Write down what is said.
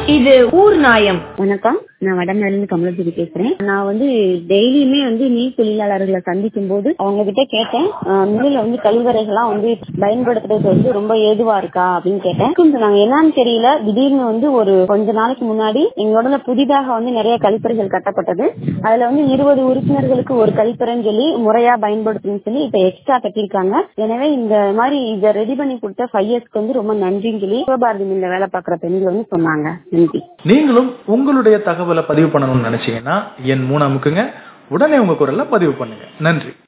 இது ஊர் நாயம் வணக்கம் நான் வடமேலிருந்து கமலஜிதி பேசுறேன் நான் வந்து டெய்லியுமே வந்து நீர் தொழிலாளர்களை சந்திக்கும் போது அவங்க கிட்ட கேட்டேன் ஆஹ் மில்லுல வந்து கழிவறைகள்லாம் வந்து பயன்படுத்துறது வந்து ரொம்ப ஏதுவா இருக்கா அப்படின்னு கேட்டேன் சொன்னாங்க என்னன்னு தெரியல திடீர்னு வந்து ஒரு கொஞ்ச நாளைக்கு முன்னாடி எங்களோட புதிதாக வந்து நிறைய கழிப்பறைகள் கட்டப்பட்டது அதுல வந்து இருபது உறுப்பினர்களுக்கு ஒரு கழிப்பறைன்னு சொல்லி முறையா பயன்படுத்தணும்னு சொல்லி இப்ப எக்ஸ்ட்ரா கட்டியிருக்காங்க எனவே இந்த மாதிரி இதை ரெடி பண்ணி கொடுத்த ஃபைவ் இயர்ஸ்க்கு வந்து ரொம்ப நன்றின்னு சொல்லி சிவபாரதி மில்ல வேலை பார்க்குற பெண்கள் வந்து சொன்னாங்க நன்றி நீங்களும் உங்களுடைய தகவலை பதிவு பண்ணணும்னு நினைச்சீங்கன்னா என் மூணு அமுக்குங்க உடனே உங்க குரல்ல பதிவு பண்ணுங்க நன்றி